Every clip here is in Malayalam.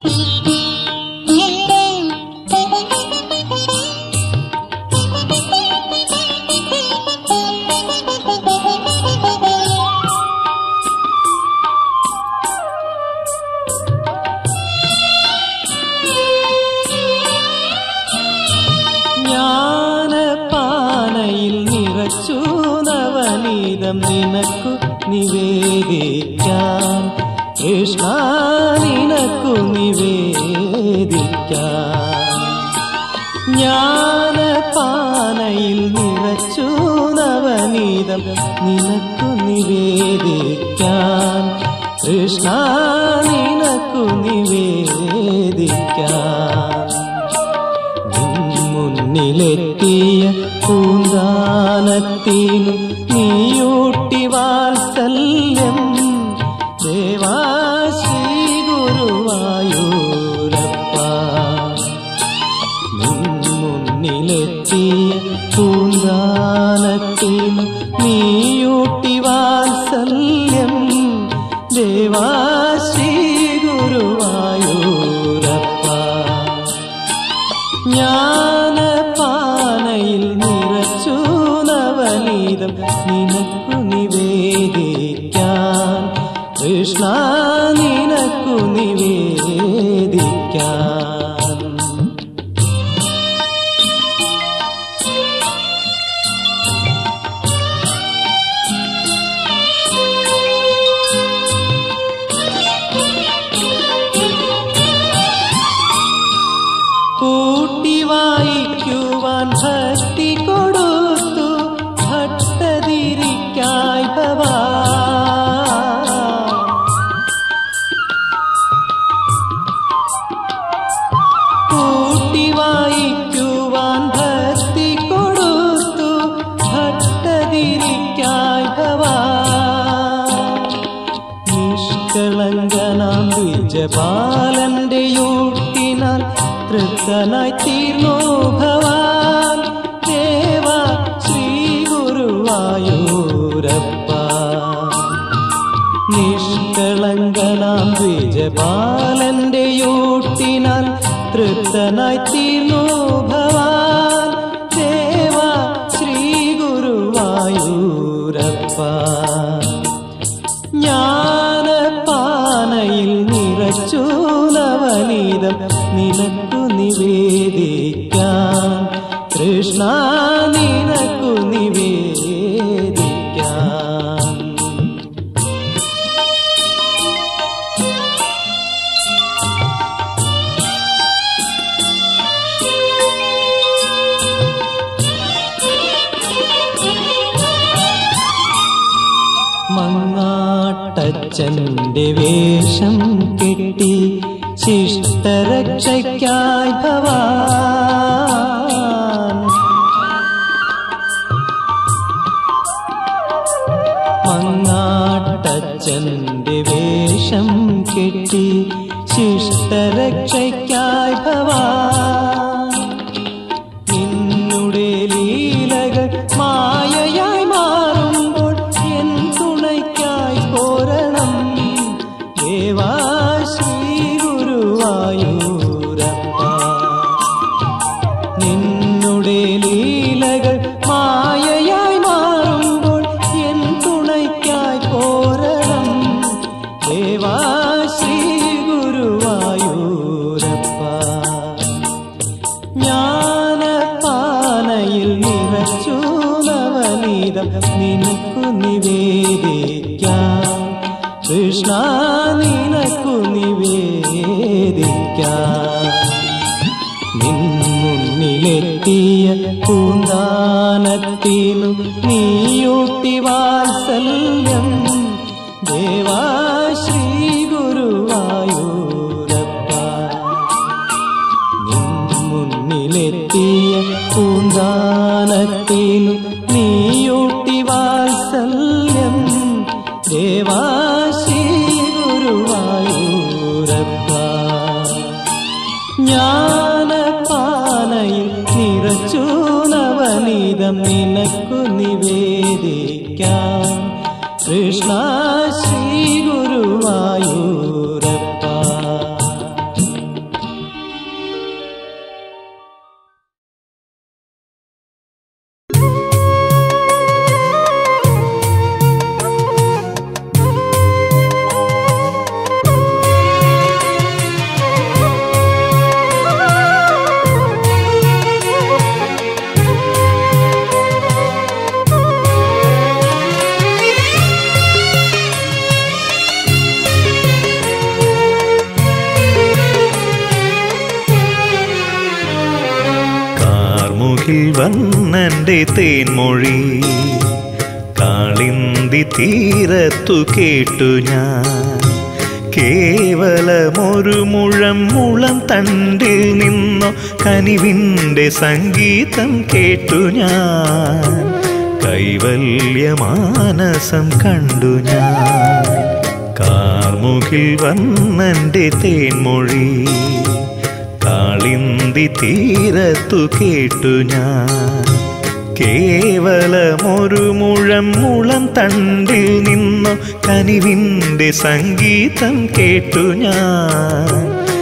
ജ്ഞാനപാനയിൽ നിറച്ചു നവനീതം നിനക്കു നിവേദിക്കാൻ കൃഷ്ണ നിനക്കു നിവേദിക്കാൻ ജ്ഞാനപാനയിൽ നിറച്ചു നവനീതം നിനക്കു നിവേദിക്കാൻ കൃഷ്ണ നിനക്കു നിവേദിക്കാൻ മുന്നിലെത്തിയ പൂന്താനത്തിനു നീയൂട്ടി വാത്സല്യം ദേവാശ്രീ ഗുരുവായൂരപ്പ മുന്നിലെത്തിയ പൂന്താനത്തിനു നീയൂട്ടി വാത്സല്യം ദേവാശ്രീ ഗുരുവായൂരപ്പ ജ്ഞാനപാനയിൽ നിറച്ചു നവനീതം നിനക്കു നിവേദിക്കാൻ കൃഷ്ണ നിനക്കു നിവേദിക്കാൻ കൂട്ടി വായിക്കുവാൻ ഭക്തി കൊടുത്തു ഭട്ടതിരിക്കായി ഭവാ കൂട്ടി വായിക്കുവാൻ ഭക്തി കൊടുത്തു ഭക്തതിരിക്കായി ഭവാ നിഷ്കളങ്കനാം ദ്വിജപാലന്റെ യൂട്ടിനാൽ തൃപ്തനായി തീർന്നു ഭവാൻ ദേവ ശ്രീ ഗുരുവായൂരപ്പ നിഷ്കളങ്കനാം ദ്വിജപാലന്റെ യൂട്ടിനാൽ തൃപ്തനായി തീർന്നു ഭവാൻ ദേവ ശ്രീ ഗുരുവായൂരപ്പ ജ്ഞാനപാനയിൽ നിറച്ചു നവനീതം നിനക്കു നിവേദിക്കാൻ കൃഷ്ണ നിനക്കു നിവേദിക്കാൻ മങ്ങാട്ടച്ചന്റെ വേഷം കെട്ടി ശിഷ്ടരക്ഷയ്ക്കായി ഭവാൻ മങ്ങാട്ടച്ചന്റെ വേഷം കെട്ടി ശിഷ്ടരക്ഷയ്ക്കായി ഭവാൻ നിന്നുടെ ലീലകൾ മായയായി മാറുമ്പോൾ എൻ തുണയ്ക്കായി പോരണം ദേവാ ശ്രീ ഗുരുവായൂരപ്പ നിന്നുടെ ലീലകൾ മായയായി മാറുമ്പോൾ എൻ തുണയ്ക്കായി പോരണം ദേവാ ശ്രീ ഗുരുവായൂരപ്പ ജ്ഞാനപാനയിൽ നിറച്ചു നവനീതം നിനക്കു നിവേദിക്കാം കൃഷ്ണ നിനക്കു നിവേദിക്കാം നിൻമുന്നിലെത്തിയ പൂന്താനത്തിനു നീയൂട്ടി വാത്സല്യം ദേവാ ശ്രീ ഗുരുവായൂരപ്പ മുന്നിലെത്തിയ പൂന്താനത്തിനു നീയൂട്ടി വാത്സല്യം ദേവാശി ഗുരുവായൂരപ്പ ജ്ഞാനപാനയിൽ നിറച്ചു നവനീതം നിനക്കു നിവേദിക്കാം കൃഷ്ണ ശ്രീ ഗുരുവായൂരപ്പ കാർമുകിൽ വന്നന്റെ തേൻമൊഴി കാളിന്തി തീരത്തു കേട്ടു ഞാൻ കേവലമൊരു മുഴം മുളം തണ്ടിൽ നിന്നോ കനിവിൻ്റെ സംഗീതം കേട്ടു ഞാൻ കൈവല്യമാനസം കണ്ടു ഞാൻ കാർമുകിൽ വന്നന്റെ തേൻമൊഴി കാളിന്തി തീരത്തു കേട്ടു ഞാൻ കേവലമൊരു മുഴം മുളം തണ്ടിൽ നിന്നു കനിവിൻ്റെ സംഗീതം കേട്ടു ഞാൻ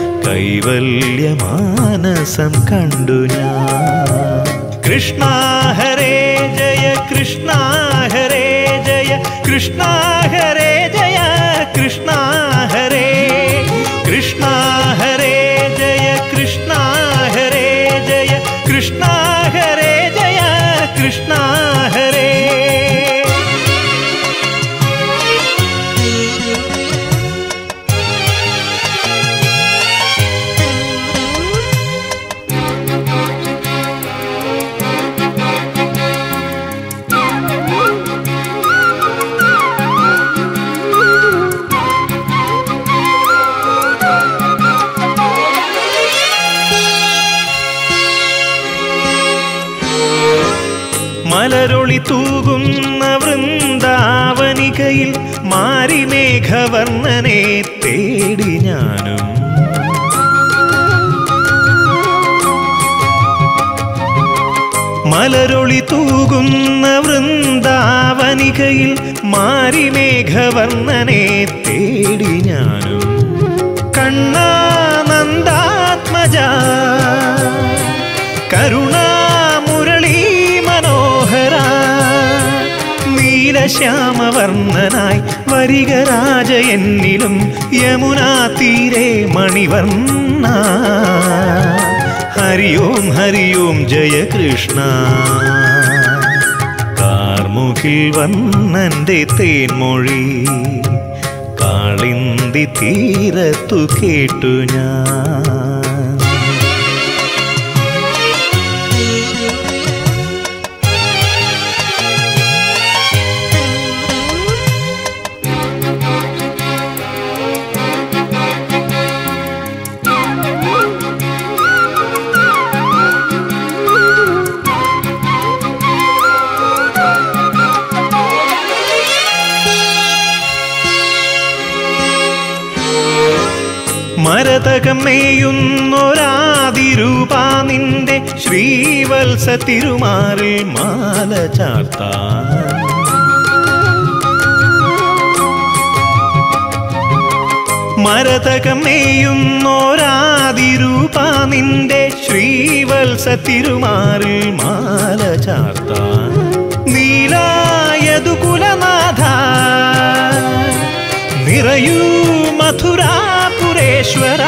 കൈവല്യമാനസം കണ്ടു ഞാൻ കൃഷ്ണ ഹരേ ജയ കൃഷ്ണ ഹരേ ജയ കൃഷ്ണ ഹരേ ജയ കൃഷ്ണ ഹരേ കൃഷ്ണ ഹരേ ജയ കൃഷ്ണ ഹരേ ജയ കൃഷ്ണ ഹരേ ജയ കൃഷ്ണ ഹരേ മലരൊളി തൂകുന്ന വൃന്ദാവനികയിൽ മാരിമേഘവർണ്ണനെ തേടി ഞാനും മലരൊളി തൂകുന്ന വൃന്ദാവനികയിൽ മാരിമേഘവർണ്ണനെ തേടി ഞാനും കണ്ണാനന്ദാത്മജ കരുണാമുരളീ മനോഹര നീലശ്യാമവർണ്ണനായി വരിക രാജ എന്നിലും യമുനാ തീരെ മണിവർണ്ണ ഹരി ഓം ഹരി ഓം ജയ കൃഷ്ണ കാർമുകിൽ വന്നന്റെ തേൻമൊഴി കാളിന്തി തീരത്തു കേട്ടു ഞാൻ മരതകം മേയുന്നൊരാതിരൂപ നിന്റെ ശ്രീവത്സ തിരുമാറിൽ മാല ചാർത്താൻ മരതകം മേയുന്നോരാതിരൂപ നിന്റെ ശ്രീവത്സ തിരുമാറിൽ മാല ചാർത്താൻ നീലായതു കുലനാഥ നിറയൂ മധുരാപുരേശ്വര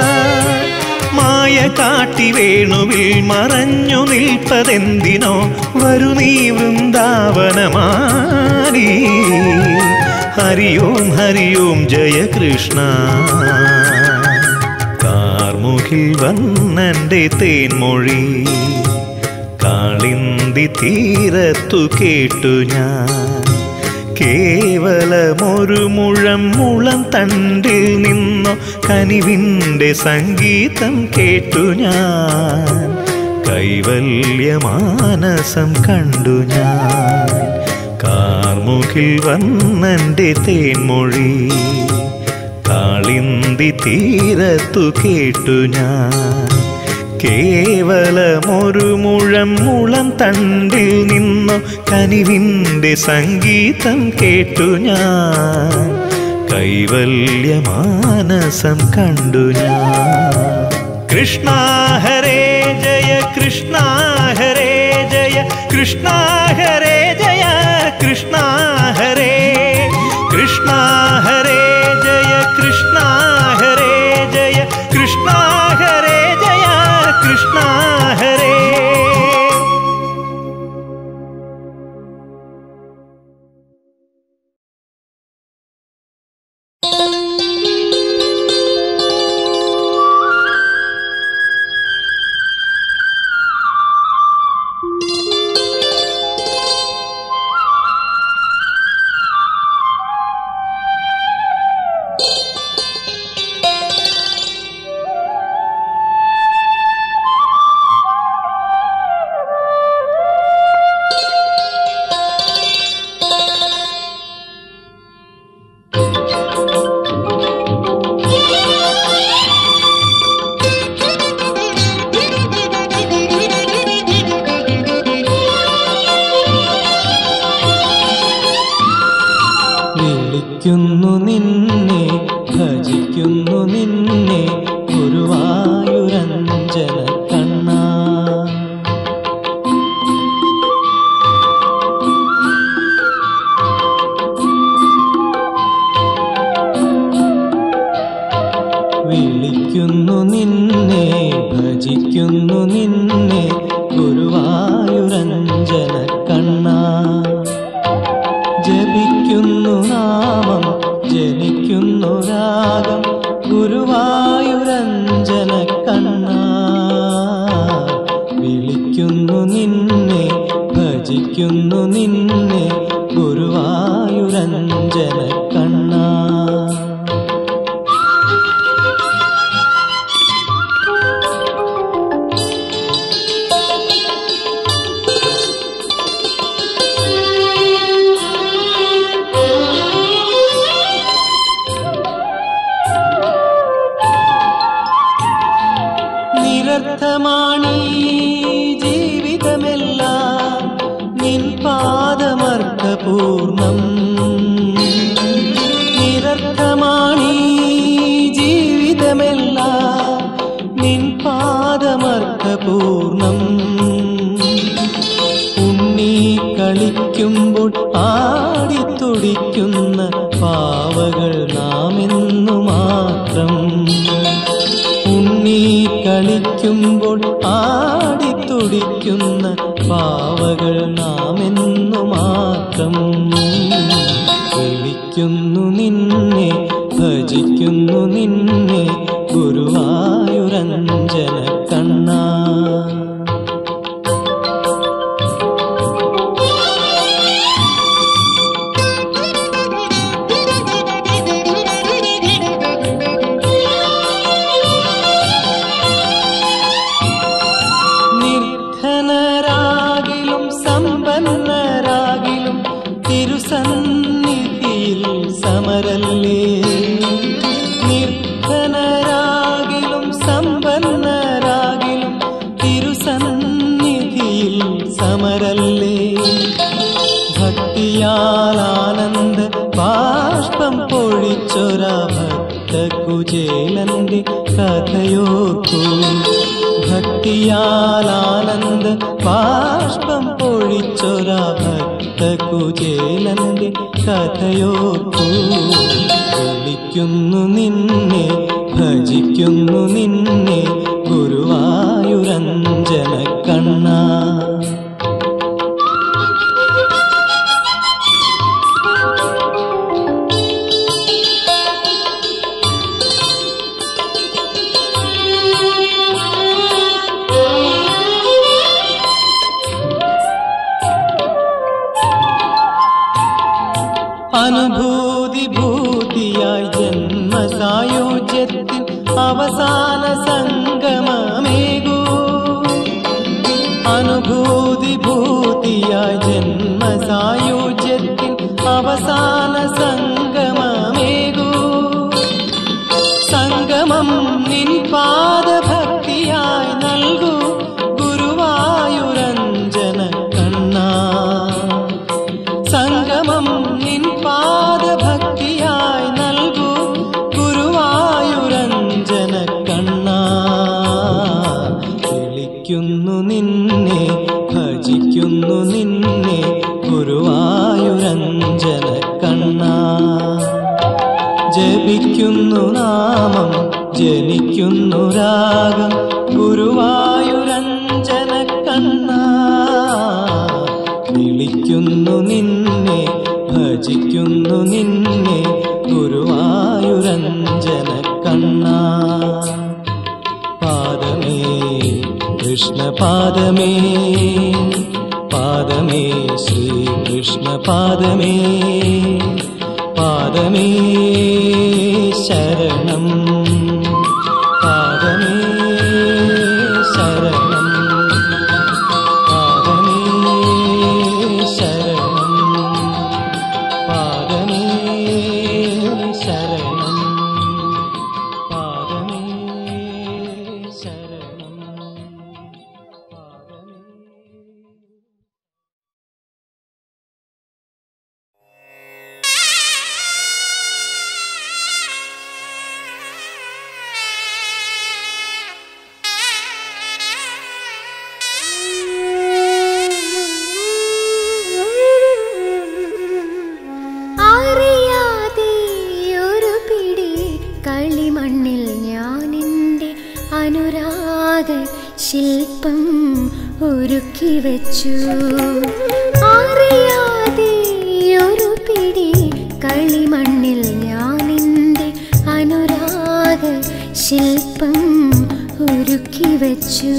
മായ കാട്ടി വേണുവിൽ മറഞ്ഞു നിൽപ്പതെന്തിനോ വരു നീ വൃന്ദാവനമാലി ഹരി ഓം ഹരി ഓം ജയ കൃഷ്ണ കാർമുകിൽ വന്നന്റെ തേൻമൊഴി കാളിന്തി തീരത്തു കേട്ടു ഞാൻ കേവലമൊരു മുഴം മുളം തണ്ടിൽ നിന്നു കനിവിൻ്റെ സംഗീതം കേട്ടു ഞാൻ കൈവല്യമാനസം കണ്ടു ഞാൻ കാർമുകിൽ വന്നന്റെ തേൻമൊഴി കാളിന്തി തീരത്തു കേട്ടു ഞാൻ കേവലമൊരു മുഴം മുളം തണ്ടിൽ നിന്നു കനിവിൻ്റെ സംഗീതം കേട്ടു ഞാൻ കൈവല്യമാനസം കണ്ടു ഞാൻ കൃഷ്ണ ഹരേ ജയ കൃഷ്ണ ഹരേ ജയ കൃഷ്ണ ഹരേ ജയ കൃഷ്ണ ഹരേ കൃഷ്ണ ഹരേ ജയ കൃഷ്ണ ഹരേ ജയ കൃഷ്ണ ഹരേ ജയ കൃഷ്ണ ഹരേ നിന്നെ ഗുരുവായൂരഞ്ജന കണ്ണ വിളിക്കുന്നു നിന്നെ ഭജിക്കുന്നു നിന്നെ ഗുരുവായൂരഞ്ജന കണ്ണ ജപിക്കുന്നു നാമം ജനിക്കുന്നു രാഗം ഗുരുവായൂരഞ്ജന കണ്ണ വിളിക്കുന്നു നിന്നെ ഭജിക്കുന്നു നിന്നെ ഗുരുവായൂരഞ്ജന കണ്ണ നിരർത്ഥമാണീ ജീവിതമെല്ലാം നിൻ പാദമർക്കപൂർണം നിരർത്ഥമാണീ ജീവിതമെല്ലാം നിൻ പാദമർക്കപൂർണം ഉണ്ണി കളിക്കുമ്പോൾ ആടിത്തുടിക്കുന്ന പാവകൾ നാമെന്നു മാത്രം ഉണ്ണി കളിക്കുമ്പോൾ ആടിത്തുടിക്കുന്ന പാവകൾ നാമെന്നു മാത്രം വിളിക്കുന്നു നിന്നെ ഭജിക്കുന്നു നിന്നെ ഗുരുവായൂരഞ്ജന കണ്ണ നിർധനരാകിലും സമ്പന്നരാകിലും തിരുസന്നിധിയിൽ സമരല്ലേ നിർധനരാകിലും സമ്പന്നരാകിലും തിരുസന്നിധിയിൽ സമരല്ലേ ഭക്തിയാൽ ആനന്ദ ബാഷ്പം പൊഴിച്ചൊര ഭക്ത കുചേലന്റെ കഥയോർക്കൂ ഭക്തിയാൽ ആനന്ദ ബാഷ്പം പൊഴിച്ചൊര ഭക്ത കുചേലന്റെ കഥയോർക്കൂ വിളിക്കുന്നു നിന്നെ ഭജിക്കുന്നു നിന്നെ ഗുരുവായൂരഞ്ജന കണ്ണ അനുഭൂതി ഭൂതിയായി ജന്മസായോജ്യത്തിൽ അവസാന സംഗമമേകൂ അനുഭൂതി ഭൂതിയായി ജന്മസായോജ്യത്തിൽ അവസാന സംഗമമേകൂ സംഗമം നിൻ പാദഭക്തിയായി നൽകൂ ഗുരുവായൂരഞ്ജന കണ്ണ സംഗമം നിൻ പാദഭക്തിയായി നൽകൂ ഗുരുവായൂരഞ്ജന കണ്ണ വിളിക്കുന്നു നിന്നെ ഭജിക്കുന്നു നിന്നെ ഗുരുവായൂരഞ്ജന കണ്ണ ജപിക്കുന്നു നാമം ജനിക്കുന്നു രാഗം ഗുരുവായൂരഞ്ജന കണ്ണ വിളിക്കുന്നു നിന്നെ ഭജിക്കുന്നു നിന്നെ ഗുരുവായൂരഞ്ജന കണ്ണ പാദമേ കൃഷ്ണ പാദമേ പാദമേ ശ്രീകൃഷ്ണ പാദമേ പാദമേ ശരണം പാദമേ ശരണം പാദമേ ശരണം പാദമേ ശരണം പാദമേ ശരണം പാദമേ Thank you. അനുരാഗ ശില്പം ഒരുക്കി വച്ചു അറിയാതെ ഒരു പിടി കളിമണ്ണിൽ ഞാനിൻ്റെ അനുരാഗ ശില്പം ഒരുക്കി വച്ചു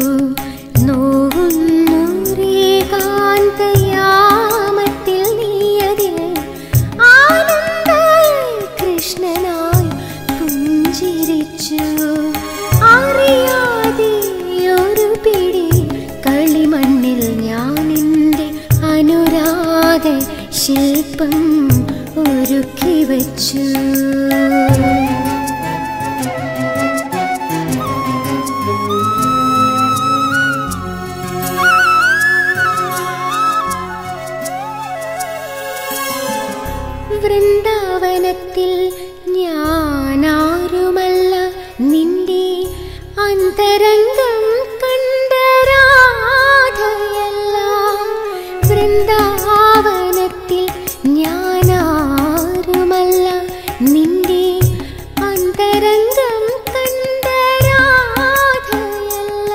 നോവുന്നൊരേകാന്തയാമത്തിൽ നീയതിൽ ആനന്ദ കൃഷ്ണനായി പുഞ്ചിരിച്ചു അറിയാതെ ഒരു പിടി കളിമണ്ണിൽ ഞാനിൻ്റെ അനുരാഗ ശില്പം ഒരുക്കി വച്ചു വൃന്ദാവനത്തിൽ ഞാനാരുമല്ല നിന്റെ അന്തരംഗം കണ്ട രാധയല്ല വൃന്ദാവനത്തിൽ ഞാനാരുമല്ല നിന്റെ അന്തരംഗം കണ്ട രാധയല്ല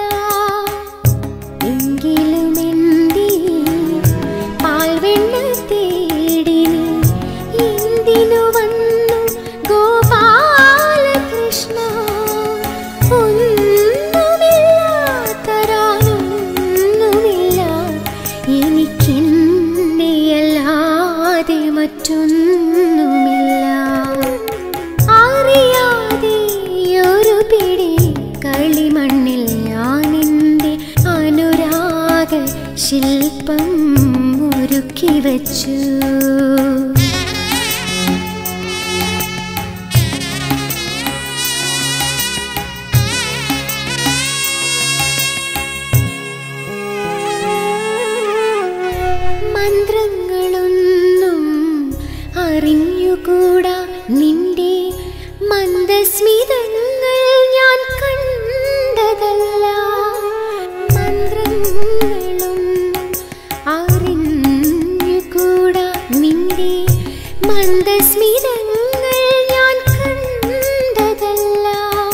എങ്കിലും എന്തേ പാൽവെണ്ണ തേടി നീ എന്തിനു വന്നു ഗോപാലകൃഷ്ണ ഒന്നുമില്ലാത്തരാനൊന്നുമില്ല എനിക്കെന്നെയല്ലാതെ മറ്റൊന്നുമില്ല അറിയാതെ ഒരു പിടി കളിമണ്ണിൽ ഞാനിൻ്റെ അനുരാഗ ശില്പം ഒരുക്കി വച്ചു മന്ത്രങ്ങളൊന്നും അറിഞ്ഞുകൂടാ നിന്റെ മന്ദസ്മിതങ്ങൾ ഞാൻ കണ്ടതല്ല മന്ത്രങ്ങളൊന്നും അറിഞ്ഞുകൂടാ നിന്റെ മന്ദസ്മിതങ്ങൾ ഞാൻ കണ്ടതല്ല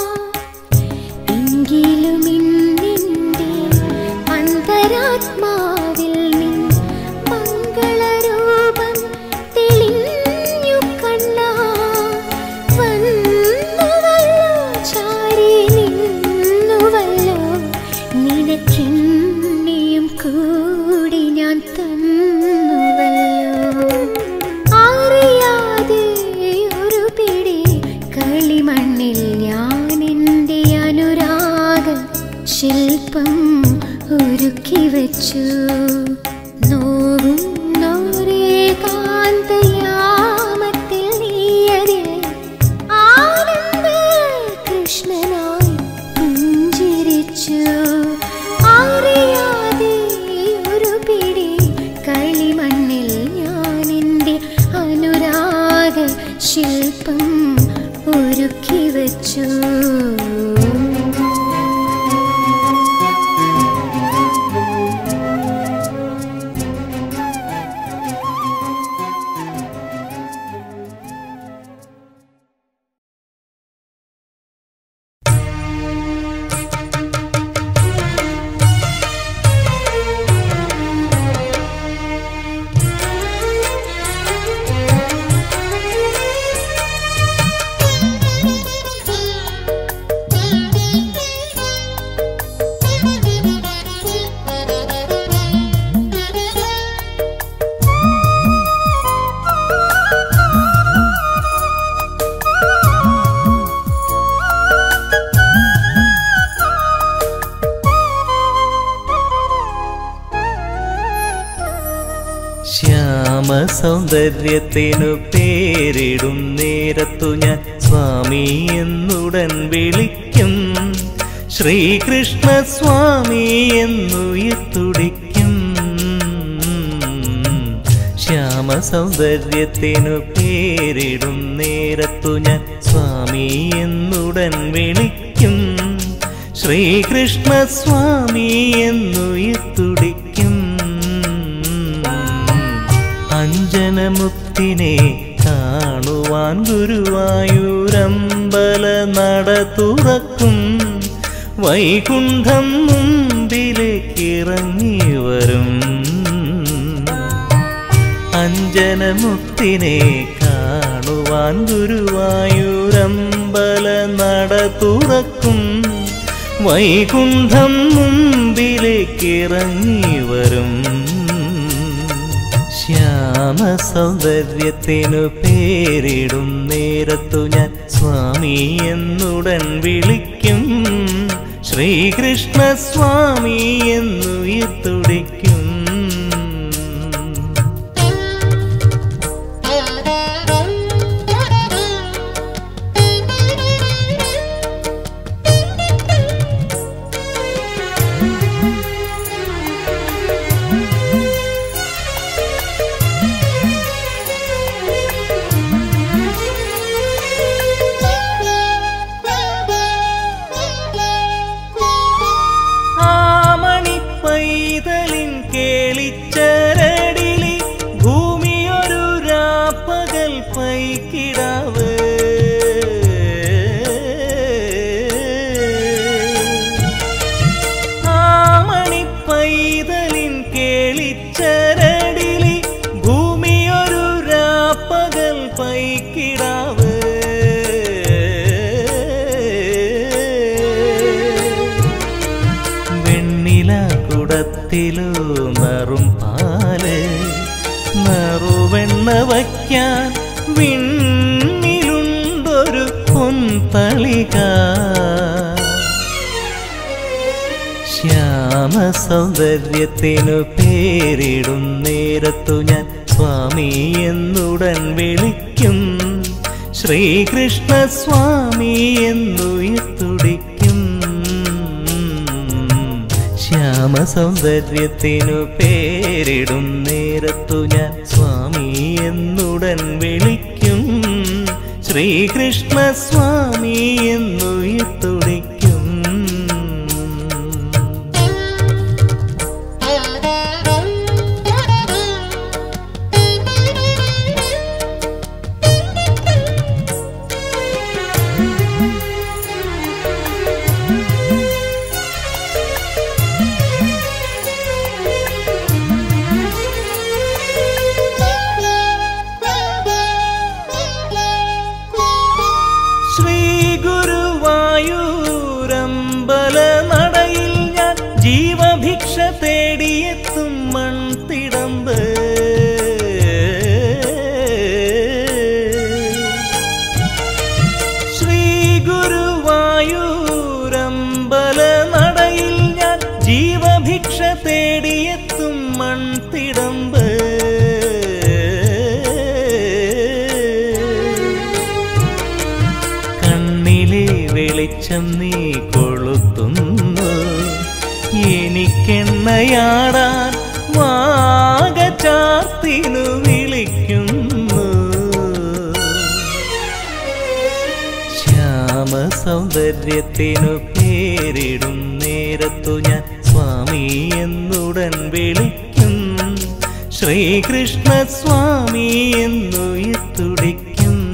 എങ്കിലും ഇന്നിൻ്റെ അന്തരാത്മാവിൽ നീ മംഗളരൂപം തെളിഞ്ഞു കണ്ണാ വന്നുവല്ലോ ചാരി നിന്നുവല്ലോ നിനക്കെന്നെയും കൂടി ഞാൻ തന്നുവല്ലോ അറിയാതെ ഒരു പിടി കളിമണ്ണിൽ ഞാൻ എൻ്റെ അനുരാഗ ശില്പം ഒരുക്കി വച്ചു നോവും നോരേകാന്തയാമത്തിൽ നീയതിൽ ആനന്ദ കൃഷ്ണനായി പുഞ്ചിരിച്ചു അറിയാതെ ഒരു പിടി കളിമണ്ണിൽ ഞാൻ എൻ്റെ അനുരാഗ ശില്പം ഒരുക്കി വച്ചു ശ്യാമ സൗന്ദര്യത്തിനു പേരിടും നേരത്തു ഞാൻ സ്വാമി എന്നുടൻ വിളിക്കും ശ്രീകൃഷ്ണ സ്വാമി എന്നുയർത്തുടിക്കും ശ്യാമ സൗന്ദര്യത്തിനു പേരിടും നേരത്തു ഞാൻ സ്വാമി എന്നുടൻ വിളിക്കും ശ്രീകൃഷ്ണ സ്വാമി എന്നുയർത്തുടിക്കും അഞ്ജനമുത്തിനെ കാണുവാൻ ഗുരുവായൂരമ്പല നട തുറക്കും വൈകുണ്ഠം മുമ്പിലേക്ക് ഇറങ്ങി വരും അഞ്ജനമുക്തിനെ കാണുവാൻ ഗുരുവായൂരമ്പല നട തുറക്കും വൈകുണ്ഠം മുമ്പിലേക്ക് ഇറങ്ങി വരും ശ്യാമ സൗന്ദര്യത്തിനു പേരിടും നേരത്തു ഞാൻ സ്വാമി എന്നുടൻ വിളിക്കും ശ്രീകൃഷ്ണ സ്വാമി എന്നുയർത്തുടിക്കും ആമണി പൈതലിൻ കേളിച്ചരടിലി ഭൂമിയൊരു രാപ്പകൽ പൈക്കിടാവ് ആമണി പൈതലിൻ കേളിച്ചരടിലി ഭൂമിയൊരു രാപ്പകൽ പൈക്കിടാവ് വെണ്ണില കുടത്തിലു നറും പാല് നറുവെണ്ണ വയ്ക്കാൻ വിണ്ണിലുണ്ടൊരു പൊൻതളിക ശ്യാമ സൗന്ദര്യത്തിനു പേരിടും നേരത്തു ഞാൻ സ്വാമി എന്നുടൻ വിളിക്കും ശ്രീകൃഷ്ണ സ്വാമി എന്നുയർത്തുടിക്കും ശ്യാമ സൗന്ദര്യത്തിനു പേരിടും നേരത്തു ഞാൻ സ്വാമി എന്നുടൻ വിളിക്കും ശ്രീകൃഷ്ണ സ്വാമി എന്നുയർത്തുടിക്കും ശ്രീ ഗുരുവായൂരമ്പല നടയിൽ ഞാൻ ജീവഭിക്ഷ തേടിയെത്തും മൺതിടമ്പ് ശ്രീ ഗുരുവായൂരമ്പല നടയിൽ ഞാൻ ജീവഭിക്ഷ തേടിയെത്തും മൺതിടമ്പ് കണ്ണിലെ വെളിച്ചം നീ കൊളുത്തുന്നു എനിക്കെണ്ണയാടാൻ വാഗചാർത്തിനു വിളിക്കുന്നു ശ്യാമ സൗന്ദര്യത്തിനു പേരിടും നേരത്തു ഞാൻ സ്വാമി എന്നുടൻ വിളിക്കും ശ്രീകൃഷ്ണ സ്വാമി എന്നുയർത്തുടിക്കും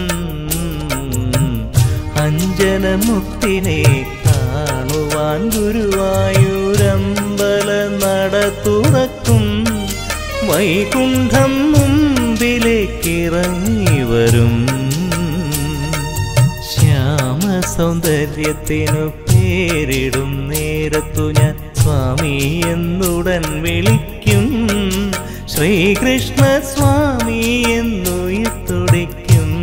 അഞ്ജനമുക്തിനെ കാണുവാൻ ഗുരുവായൂരമ്പല നട തുറക്കും വൈകുണ്ഠം മുമ്പിലേക്ക് ഇറങ്ങി വരും ശ്യാമ സൗന്ദര്യത്തിനു പേരിടും നേരത്തു ഞാൻ സ്വാമി എന്നുടൻ വിളിക്കും ശ്രീകൃഷ്ണ സ്വാമി എന്നുയർത്തുടിക്കും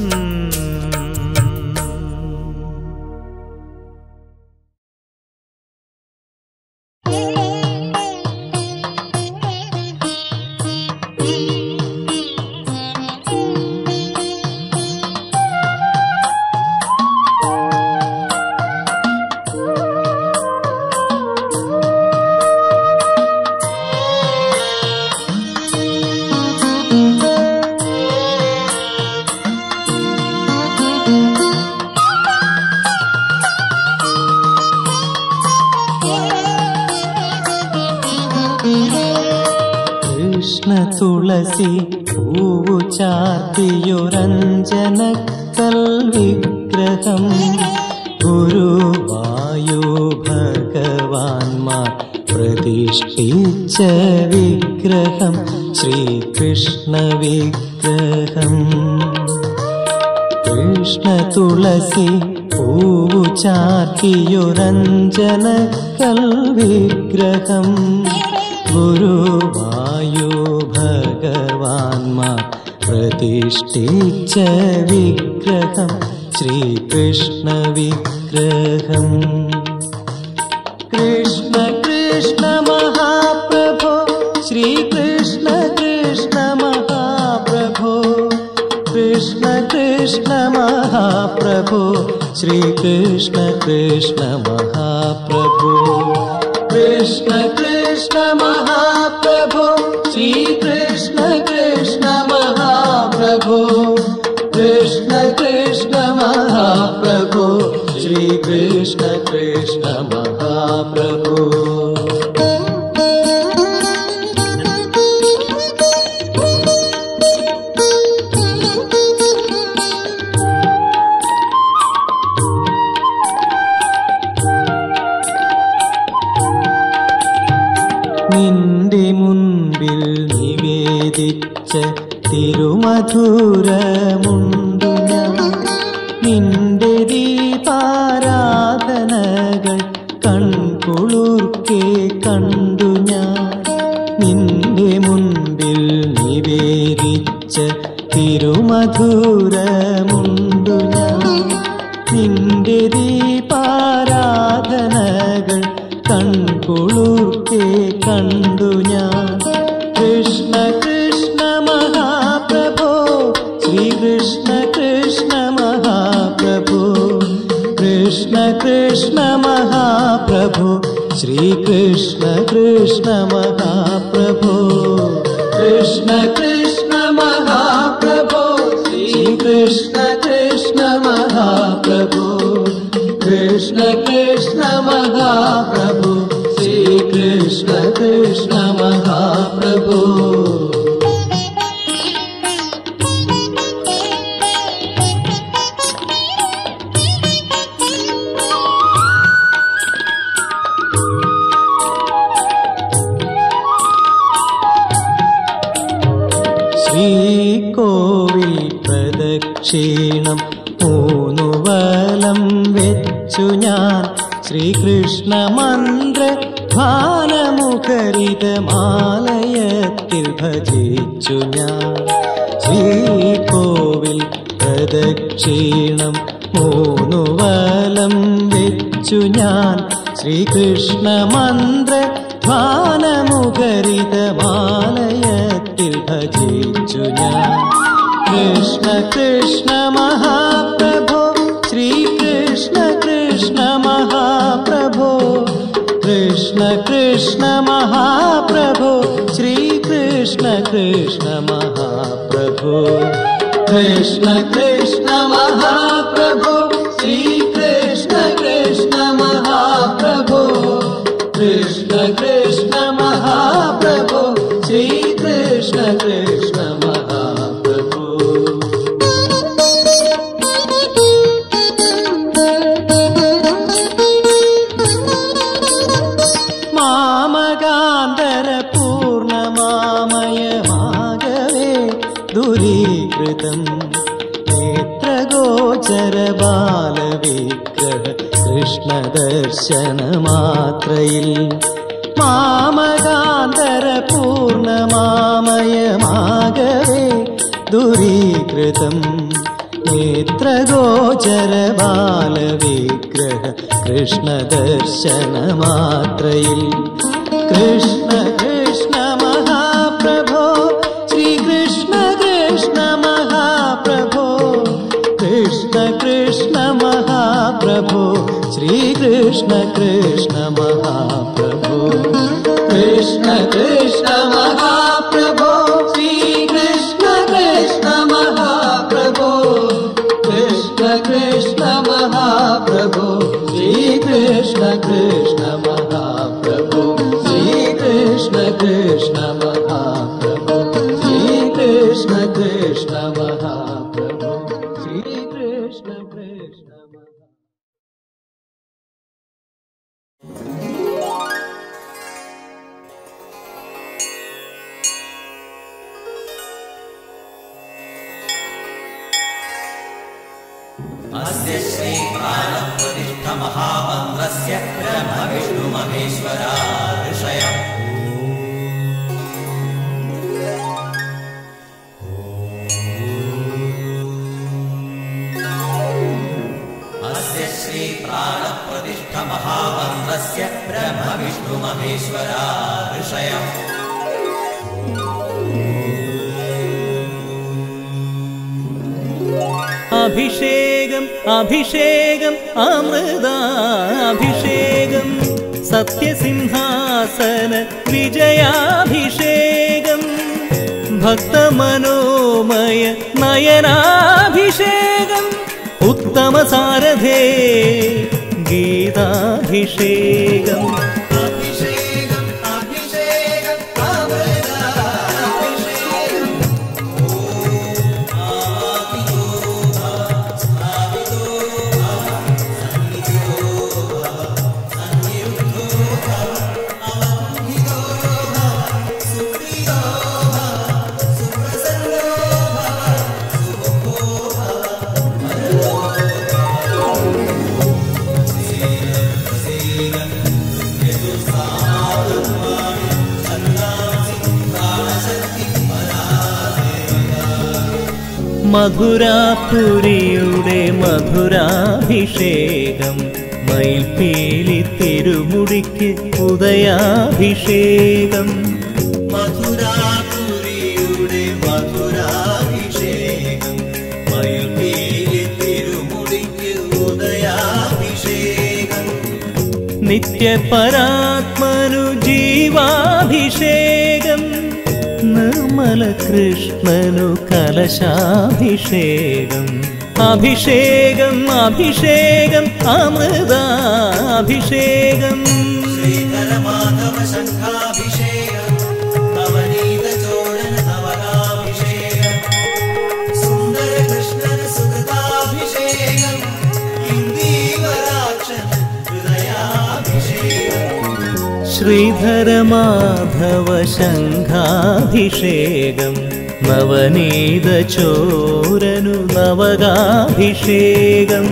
കൃഷ്ണ തുളസി പൂവു ചാർത്തിയൊരഞ്ജനക്കൽ വിഗ്രഹം ഗുരുവായൂരമ്പല ഭഗവാൻമാർ പ്രതിഷ്ഠിച്ച വിഗ്രഹം ശ്രീകൃഷ്ണ വിഗ്രഹം കൃഷ്ണ തുളസി പൂവു ചാർത്തിയൊരഞ്ജന കൽവിഗ്രഹം ഗുരുവായു ഭഗവാൻമാർ പ്രതിഷ്ഠിച്ച വിഗ്രഹം ശ്രീകൃഷ്ണ വിഗ്രഹം കൃഷ്ണ കൃഷ്ണ മഹാപ്രഭോ ശ്രീകൃഷ്ണ കൃഷ്ണ മഹാപ്രഭോ കൃഷ്ണ കൃഷ്ണ മഹാപ്രഭോ ശ്രീകൃഷ്ണ കൃഷ്ണ മഹാപ്രഭോ കൃഷ്ണ കൃഷ്ണ മഹാപ്രഭോ ശ്രീകൃഷ്ണ കൃഷ്ണ മഹാപ്രഭോ കൃഷ്ണ കൃഷ്ണ മഹാപ്രഭോ ശ്രീകൃഷ്ണ കൃഷ്ണ മഹാപ്രഭോ നിന്റെ മുൻപിൽ നിവേദിച്ച തിരുമധുരമുണ്ടു ഞാൻ നിന്റെ ദീപാരാധനകൾ കൺകുളിർക്കെ കണ്ടു ഞാൻ നിന്റെ മുൻപിൽ നിവേദിച്ച തിരുമധുരമുണ്ടു ഞാൻ നിന്റെ ദീപാരാധനകൾ കൺകുളിർക്കെ കണ്ടു ഞാൻ കൃഷ്ണ കൃഷ്ണ മഹാപ്രഭോ ശ്രീകൃഷ്ണ കൃഷ്ണ മഹാപ്രഭോ കൃഷ്ണ കൃഷ്ണ മഹാപ്രഭോ ശ്രീകൃഷ്ണ കൃഷ്ണ മഹാപ്രഭോ കൃഷ്ണ കൃഷ്ണ മഹാപ്രഭോ ശ്രീകൃഷ്ണ കൃഷ്ണ മഹാപ്രഭോ കൃഷ്ണ കൃഷ്ണ മഹാപ്രഭു ശ്രീകൃഷ്ണ കൃഷ്ണ മഹാപ്രഭു ശ്രീകോവിൽ പ്രദക്ഷിണം മൂന്നു വലം വെച്ചു ഞാൻ ശ്രീകൃഷ്ണ മന്ത്ര ഭാനമുഖരിതമാലയത്തിൽ ഭജിച്ചു ഞാൻ ശ്രീകോവിൽ പ്രദക്ഷിണം മൂന്നു വലം വെച്ചു ഞാൻ ശ്രീകൃഷ്ണ മന്ത്ര ഭാനമുഖരിതമാലയത്തിൽ ഭജിച്ചു ഞാൻ കൃഷ്ണ കൃഷ്ണ മഹാപ്രഭോ ശ്രീകൃഷ്ണ കൃഷ്ണ മഹാപ്രഭോ കൃഷ്ണ കൃഷ്ണ മഹാപ്രഭോ ശ്രീകൃഷ്ണ കൃഷ്ണ മഹാപ്രഭോ കൃഷ്ണ കൃഷ്ണ മഹാപ്രഭോ ശ്രീകൃഷ്ണ കൃഷ്ണ മഹാപ്രഭോ കൃഷ്ണ കൃഷ്ണ മഹാപ്രഭോ ശ്രീകൃഷ്ണ കൃഷ്ണ മഹാപ്രഭോ മാമകാന്തര പൂർണമാമയമാകവേ ദുരീകൃതം നേത്രഗോചര ബാലവിഗ്രഹ കൃഷ്ണദർശനമാത്രയിൽ മാമകാന്തര പൂർണമാമയമാകവേ ദുരീകൃതം നേത്രഗോചര ബാലവിഗ്രഹ കൃഷ്ണദർശനമാത്രയിൽ കൃഷ്ണ കൃഷ്ണ മഹാപ്രഭോ ശ്രീകൃഷ്ണ കൃഷ്ണ മഹാപ്രഭോ കൃഷ്ണ കൃഷ്ണ മഹാപ്രഭോ ശ്രീകൃഷ്ണ കൃഷ്ണ മഹാപ്രഭോ കൃഷ്ണ കൃഷ്ണ മഹാപ്രഭോ ശ്രീകൃഷ്ണ കൃഷ്ണ മഹാപ്രഭോ കൃഷ്ണ കൃഷ്ണ മഹാപ്രഭോ ശ്രീകൃഷ്ണ കൃഷ്ണ മഹാപ്രഭോ ശ്രീകൃഷ്ണ കൃഷ്ണ മഹാപ്രഭോ ശ്രീകൃഷ്ണ കൃഷ്ണ മഹാപ്രഭോ ശ്രീകൃഷ്ണ കൃഷ്ണ മഹാ അഭിഷേകം അഭിഷേകം അമൃതാഭിഷേകം സത്യസിംഹാസന വിജയാഭിഷേകം ഭക്തമനോമയ നയനാഭിഷേകം ഉത്തമ സാരഥേ ഗീതാഭിഷേകം മധുരാപുരിയുടെ മധുരാഭിഷേകം മയിൽപീലി തിരുമുടിക്ക് ഉദയാഭിഷേകം മധുരാപുരിയുടെ മധുരാഭിഷേകം മയിൽപീലി തിരുമുടിക്ക് ഉദയാഭിഷേകം നിത്യപരാത്മനു ജീവാഭിഷേകം നിർമ്മല കൃഷ്ണനു കലശാഭിഷേകം അഭിഷേകം അഭിഷേകം അമൃതാഭിഷേകം ശ്രീധരമാധവ ശംഖാഭിഷേകം നവനീത ചോഴന നവകാഭിഷേകം സുന്ദര കൃഷ്ണന സുഹൃതാഭിഷേകം ഇന്ദീവരാക്ഷന ഹൃദയാഭിഷേകം ശ്രീധരമാധവ ശംഖാഭിഷേകം നവനീത ചോരനു നവകാഭിഷേകം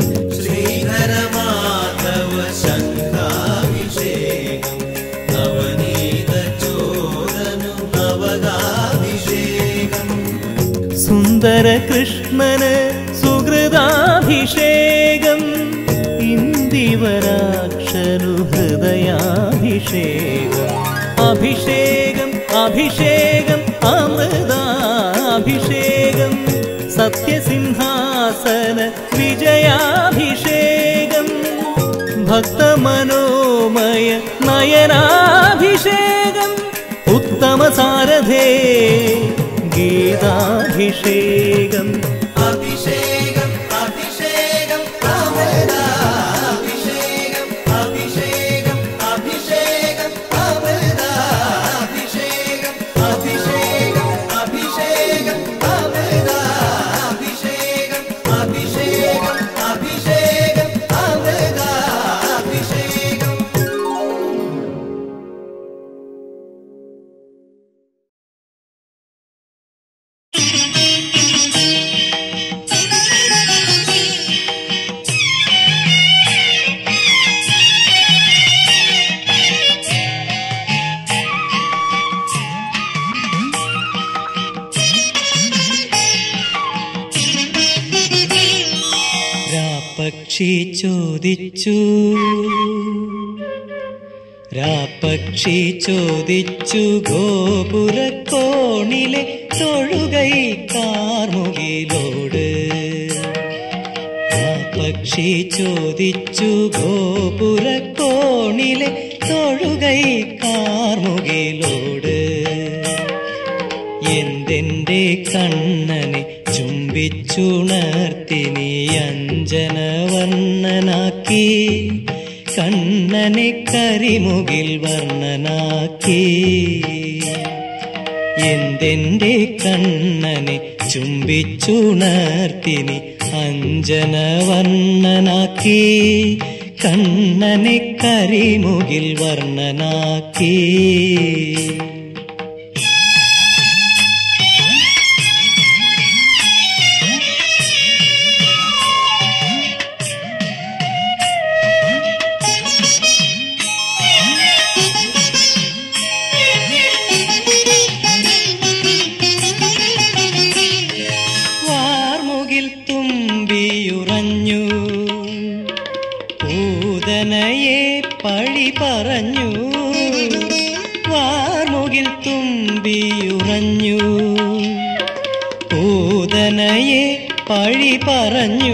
ശ്രീധരമാധവ ശംഖാഭിഷേകം നവനീത ചോരനു നവകാഭിഷേകം സുന്ദര കൃഷ്ണന് സുഹൃതാഭിഷേകം ഇന്ദിവരാക്ഷനു ഹൃദയാഭിഷേകം അഭിഷേകം അഭിഷേകം അമൃതാഭിഷേകം സത്യസിംഹാസന വിജയാഭിഷേകം ഭക്തമനോമയ നയനാഭിഷേകം ഉത്തമ സാരഥേ ഗീതാഭിഷേകം അഭിഷേകം അഭിഷേകം അമൃതാഭിഷേകം അഭിഷേകം അഭിഷേകം അമൃതാഭിഷേകം അഭിഷേകം അഭിഷേകം അമൃതാഭിഷേകം അഭിഷേകം അഭിഷേകം അമൃതാഭിഷേകം രാപ്പക്ഷി ചോദിച്ചു രാപ്പക്ഷി ചോദിച്ചു ഗോപുരക്കോണിലെ തൊഴുകൈ കാർമുകിലോട് രാപ്പക്ഷി ചോദിച്ചു ഗോപുരക്കോണിലെ തൊഴുകൈ കാർമുകിലോട് എന്തെന്റെ കണ്ണനെ ചുംബിച്ചുണർത്തിനി അഞ്ജനവർണ്ണനാക്കി കണ്ണനെ കരിമുകിൽ വർണ്ണനാക്കി എന്തെന്റെ കണ്ണനെ ചുംബിച്ചുണർത്തിനി അഞ്ജനവർണ്ണനാക്കി കണ്ണനെ കരിമുകിൽ വർണ്ണനാക്കി വാർമുകിൽ തുമ്പിയുറഞ്ഞു പൂതനയെ പഴി പറഞ്ഞു വാർമുകിൽ തുമ്പിയുറഞ്ഞു പൂതനയെ പഴി പറഞ്ഞു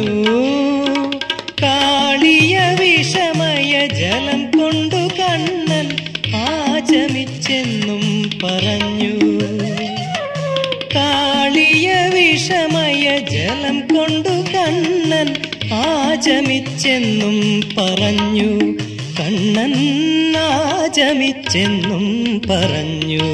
കാളിയ വിഷമയ ജലം കൊണ്ടു കണ്ണൻ ആചമിച്ചെന്നും പറഞ്ഞു കാളിയ വിഷമയ ജലം കൊണ്ടു കണ്ണൻ ആചമിച്ചെന്നും പറഞ്ഞു കണ്ണൻ ആചമിച്ചെന്നും പറഞ്ഞു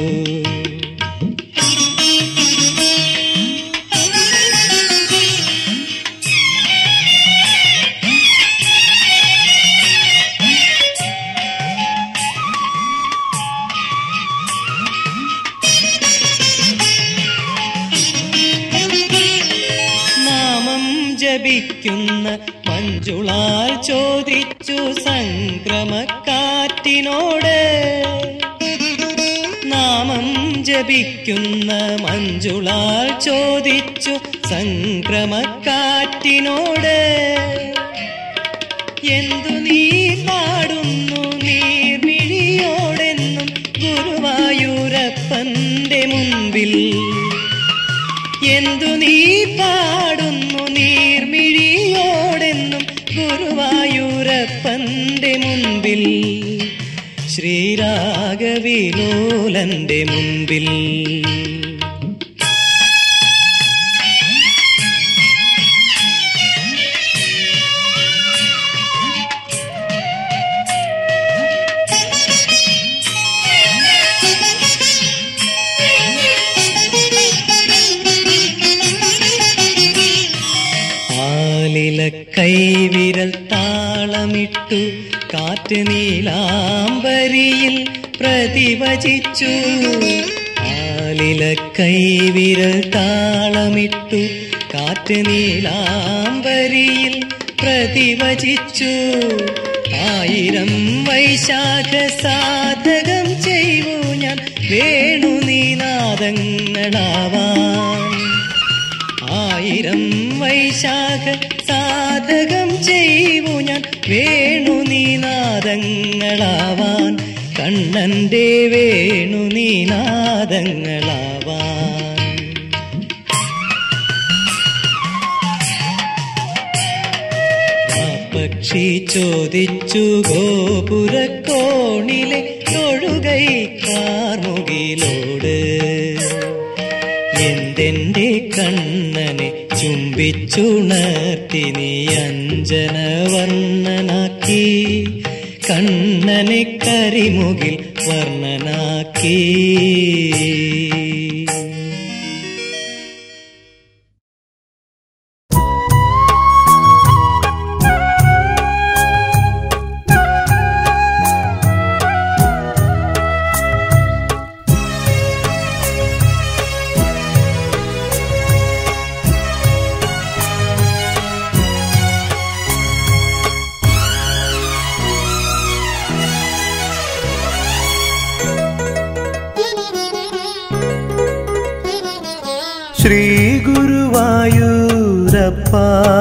നാമം ജപിക്കുന്ന മഞ്ജുളാൽ ചോദിച്ചു സംക്രമക്കാറ്റിനോട് നാമം ജപിക്കുന്ന മഞ്ജുളാൽ ചോദിച്ചു സംക്രമക്കാറ്റിനോട് എന്തു നീ പാടുന്നു നീർമിഴിയോടെന്നും ഗുരുവായൂരപ്പന്റെ മുൻപിൽ എന്തു നീ പാടുന്നു നീർമിഴിയോടെന്നും ഗുരുവായൂരപ്പന്റെ മുൻപിൽ ശ്രീരാഗവിലോലന്റെ മുൻപിൽ ആലില കൈവിരൽ താളമിട്ടു കാറ്റ് നീലാംബരിയിൽ പ്രതിവചിച്ചു ആലില കൈവിരൽ താളമിട്ടു കാറ്റ് നീലാംബരിയിൽ പ്രതിവചിച്ചു ആയിരം വൈശാഖ സാധകം ചെയ്യൂ ഞാൻ വേണുനീനാദങ്ങളാവാൻ ആയിരം വൈശാഖ സാധകം ചെയ്യൂ ഞാൻ വേണുനീനാദങ്ങളാവാൻ കണ്ണന്റെ വേണുനീനാദങ്ങളാവാൻ ആ പക്ഷി ചോദിച്ചു ഗോപുരക്കോണിലെ തൊഴുകൈ കാർമുകിലോട് എന്തെന്റെ കണ്ണനെ ചുംബിച്ചുണർത്തി നീ അഞ്ജന വർണ്ണനാക്കി കണ്ണനെ കരിമുകിൽ വർണ്ണനാക്കി ശ്രീ ഗുരുവായൂരപ്പ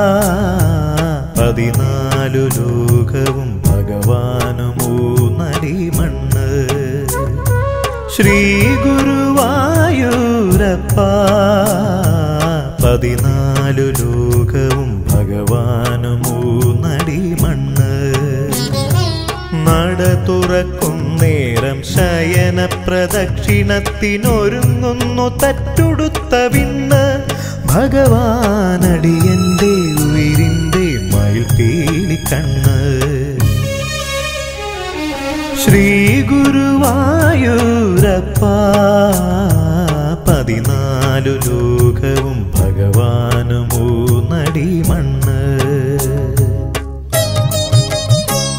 പതിനാലു ലോകവും ഭഗവാനുമൂ നടിമണ്ണ് ശ്രീ ഗുരുവായൂരപ്പ പതിനാലു ലോകവും ഭഗവാനുമൂ നടിമണ്ണ് നട തുറക്കും നേരം ശയന പ്രദക്ഷിണത്തിനൊരുങ്ങുന്നു തറ്റുടുത്ത വിണ്ണ് ഭഗവാനടിയന്റെ ഉയിരിന്റെ മയിൽ കണ്ണ് ശ്രീ ഗുരുവായൂരപ്പ പതിനാലു ലോകവും ഭഗവാനുമൂ നടിമണ്ണ്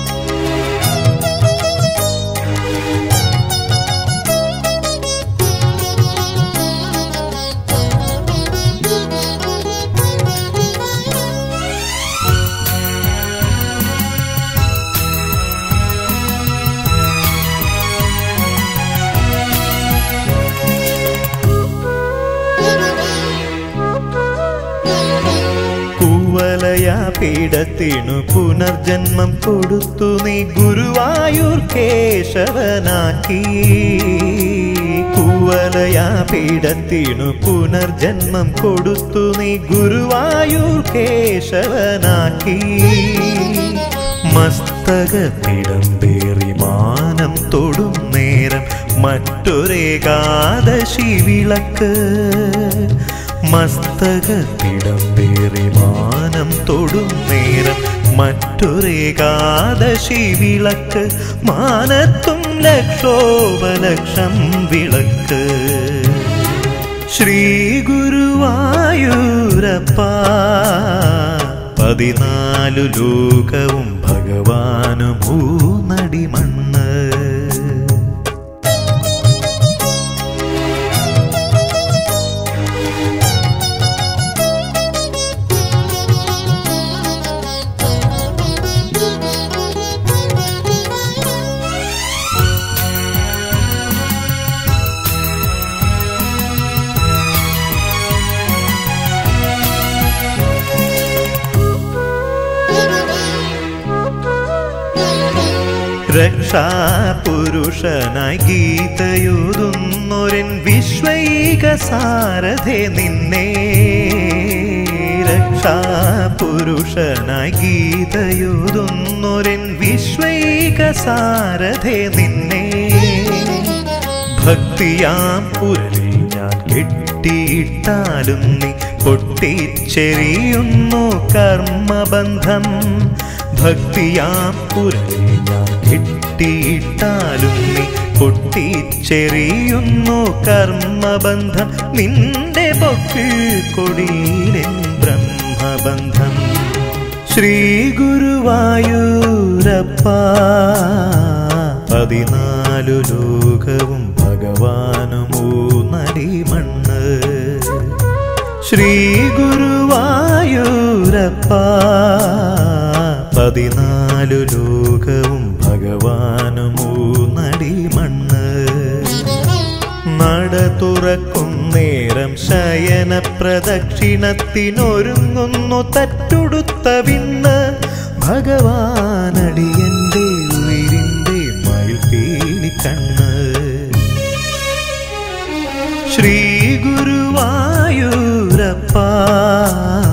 പീഡത്തിനു പുനർജന്മം കൊടുത്തു നീ ഗുരുവായൂർ കേശവനാക്കി കുവലയാ പീഡത്തിനു പുനർജന്മം കൊടുത്തു നീ ഗുരുവായൂർ കേശവനാക്കി മസ്തകത്തിടം പേറി മാനം തൊടും നേരം മറ്റൊരേകാദശി വിളക്ക് മസ്തകത്തിടം പേറി മാനം തൊടും നേരം മറ്റൊരേകാദശി വിളക്ക് മാനത്തും ലക്ഷോപലക്ഷം വിളക്ക് ശ്രീ ഗുരുവായൂരപ്പ പതിനാലു ലോകവും ഭഗവാനു മൂന്നടിമണ്ണ് രക്ഷാപുരുഷനായി ഗീതയുതുന്നൊരൻ വിശ്വൈക സാരഥെ നിന്നെ രക്ഷാപുരുഷനായി ഗീതയുതുന്നൊരൻ വിശ്വൈക സാരഥെ നിന്നെ ഭക്തിയാം പുരലിൽ ഞാൻ കെട്ടിയിട്ടാലും നീ പൊട്ടിച്ചെറിയുന്നു കർമ്മബന്ധം ഭക്തിയാം പുരലിൽ ഞാൻ കെട്ടിയിട്ടാലും നീ പൊട്ടിച്ചെറിയുന്നു കർമ്മബന്ധം നിന്റെ പൊക്കിൾ കൊടിയിലെൻ ബ്രഹ്മബന്ധം ശ്രീ ഗുരുവായൂരപ്പ പതിനാലു ലോകവും ഭഗവാനുമൂ നടിമണ്ണ് ശ്രീ ഗുരുവായൂരപ്പ പതിനാലു ലോകവും ഭഗവാനുമൂ നടിമണ്ണ് നട തുറക്കും നേരം ശയന പ്രദക്ഷിണത്തിനൊരുങ്ങുന്നു തറ്റുടുത്ത വിണ്ണ് ഭഗവാനടിയന്റെ ഉയിരിന്റെ മയിൽ കണ്ണ് ശ്രീ ഗുരുവായൂരപ്പ